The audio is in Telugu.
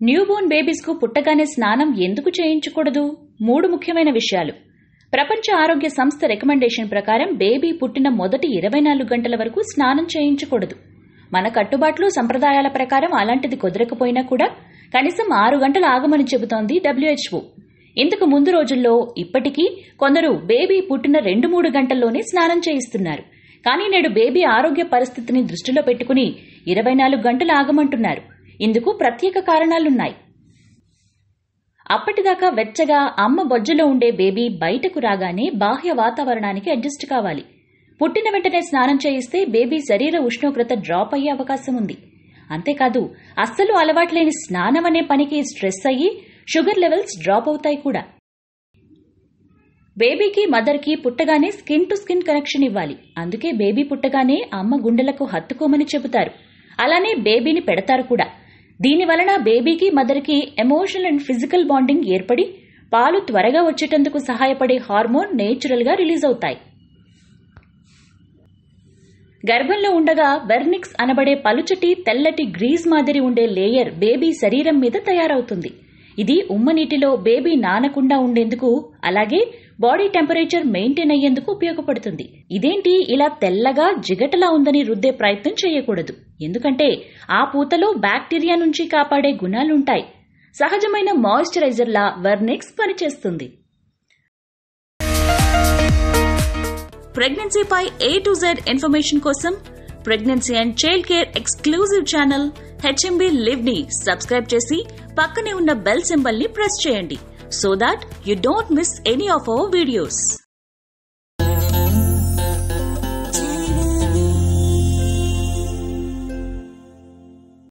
న్యూబోర్న్ బేబీస్ కు పుట్టగానే స్నానం ఎందుకు చేయించకూడదు మూడు ముఖ్యమైన విషయాలు ప్రపంచ ఆరోగ్య సంస్థ రికమెండేషన్ ప్రకారం బేబీ పుట్టిన మొదటి ఇరవై నాలుగు గంటల వరకు స్నానం చేయించకూడదు మన కట్టుబాట్లు సంప్రదాయాల ప్రకారం అలాంటిది కుదరకపోయినా కూడా కనీసం ఆరు గంటలు ఆగమని చెబుతోంది డబ్ల్యూహెచ్ఓ ఇంతకు ముందు రోజుల్లో ఇప్పటికీ కొందరు బేబీ పుట్టిన రెండు మూడు గంటల్లోనే స్నానం చేయిస్తున్నారు కానీ నేడు బేబీ ఆరోగ్య పరిస్థితిని దృష్టిలో పెట్టుకుని ఇరవై నాలుగు గంటలు ఆగమంటున్నారు ఇందుకు ప్రత్యేక కారణాలున్నాయి అప్పటిదాకా వెచ్చగా అమ్మ బొజ్జలో ఉండే బేబీ బయటకు రాగానే బాహ్య వాతావరణానికి అడ్జస్ట్ కావాలి పుట్టిన వెంటనే స్నానం చేయిస్తే బేబీ శరీర ఉష్ణోగ్రత డ్రాప్ అయ్యే అవకాశం ఉంది అంతేకాదు అస్సలు అలవాట్లేని స్నానం అనే పనికి స్ట్రెస్ అయ్యి షుగర్ లెవెల్స్ డ్రాప్ అవుతాయి కూడా బేబీకి మదర్కి పుట్టగానే స్కిన్ టు స్కిన్ కనెక్షన్ ఇవ్వాలి అందుకే బేబీ పుట్టగానే అమ్మ గుండెలకు హత్తుకోమని చెబుతారు అలానే బేబీని పెడతారు కూడా దీని వలన బేబీకి మదర్కి ఎమోషనల్ అండ్ ఫిజికల్ బాండింగ్ ఏర్పడి పాలు త్వరగా వచ్చేటందుకు సహాయపడే హార్మోన్ నేచురల్ గా రిలీజ్ అవుతాయి గర్భంలో ఉండగా వెర్నిక్స్ అనబడే పలుచటి తెల్లటి గ్రీజ్ మాదిరి ఉండే లేయర్ బేబీ శరీరం మీద తయారవుతుంది ఇది ఉమ్మ నీటిలో బేబీ నానకుండా ఉండేందుకు అలాగే బాడీ టెంపరేచర్ మెయింటైన్ అయ్యేందుకు ఉపయోగపడుతుంది ఇదేంటి ఇలా తెల్లగా జిగటలా ఉందని రుద్దే ప్రయత్నం చేయకూడదు ఎందుకంటే ఆ పూతలో బ్యాక్టీరియా నుంచి కాపాడే గుణాలుంటాయి సహజమైన మాయిశ్చరైజర్లా వెర్నిక్స్ పనిచేస్తుంది ప్రెగ్నెన్సీపై ఏ టు జెడ్ ఇన్ఫర్మేషన్ కోసం pregnancy and child care exclusive channel HMB live ని సబ్స్క్రైబ్ చేసి పక్కనే ఉన్న బెల్ సింబల్ ని ప్రెస్ చేయండి so that you don't miss any of our videos